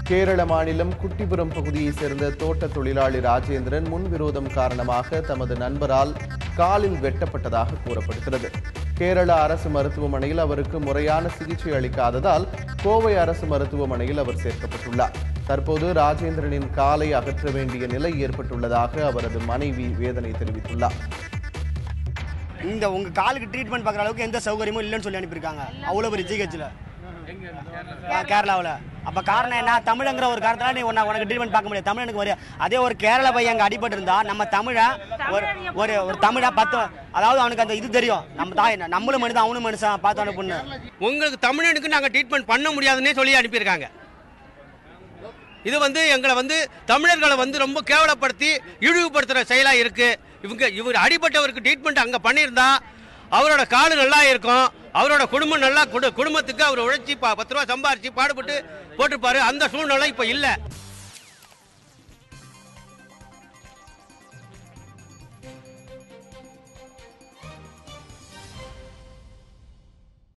கேரள மாநிலம் குட்டிபுரம் பகுதியைச் சேர்ந்த தோட்ட தொழிலாளி ராஜேந்திரன் முன்விரோதம் காரணமாக தமது நண்பரால் காலில் வெட்டப்பட்டதாக கூறப்படுகிறது கேரள அரசு மருத்துவமனையில் அவருக்கு முறையான சிகிச்சை அளிக்காததால் கோவை அரசு மருத்துவமனையில் அவர் சேர்க்கப்பட்டுள்ளார் தற்போது ராஜேந்திரனின் காலை அகற்ற வேண்டிய நிலை ஏற்பட்டுள்ளதாக அவரது மனைவி வேதனை தெரிவித்துள்ளார் இந்த உங்க காலுக்கு ட்ரீட்மெண்ட் பார்க்குற அளவுக்கு எந்த சௌகரியமும் இல்லைன்னு சொல்லி அனுப்பியிருக்காங்க அவ்வளோ பெரிய ஜிஹெச்சில் கேரளாவில் அப்போ காரணம் என்ன தமிழங்கிற ஒரு காரணத்தால நீ உன்னை உனக்கு ட்ரீட்மெண்ட் பார்க்க முடியாது தமிழனுக்கு வரைய அதே ஒரு கேரள பையன் அங்கே அடிபட்டு இருந்தா நம்ம தமிழன் ஒரு ஒரு ஒரு தமிழா பத்து அதாவது அவனுக்கு அந்த இது தெரியும் நம்ம தாய் நம்மளும் மனுஷன் அவனும் மனுஷன் பார்த்து அனுப்புன்னு உங்களுக்கு தமிழனுக்கு நாங்கள் ட்ரீட்மெண்ட் பண்ண முடியாதுன்னே சொல்லி அனுப்பியிருக்காங்க இது வந்து எங்களை வந்து தமிழர்களை வந்து ரொம்ப கேவலப்படுத்தி இழிவுபடுத்துகிற செயலாக இருக்குது இவங்க இவர் அடிபட்டவருக்கு ட்ரீட்மெண்ட் அங்கே பண்ணியிருந்தா அவரோட காலு நல்லா இருக்கும் அவரோட குடும்பம் நல்லா குடு குடும்பத்துக்கு அவர் உழைச்சி ப பத்து ரூபா சம்பாரிச்சு பாடுபட்டு போட்டிருப்பாரு அந்த சூழ்நிலை இப்போ இல்லை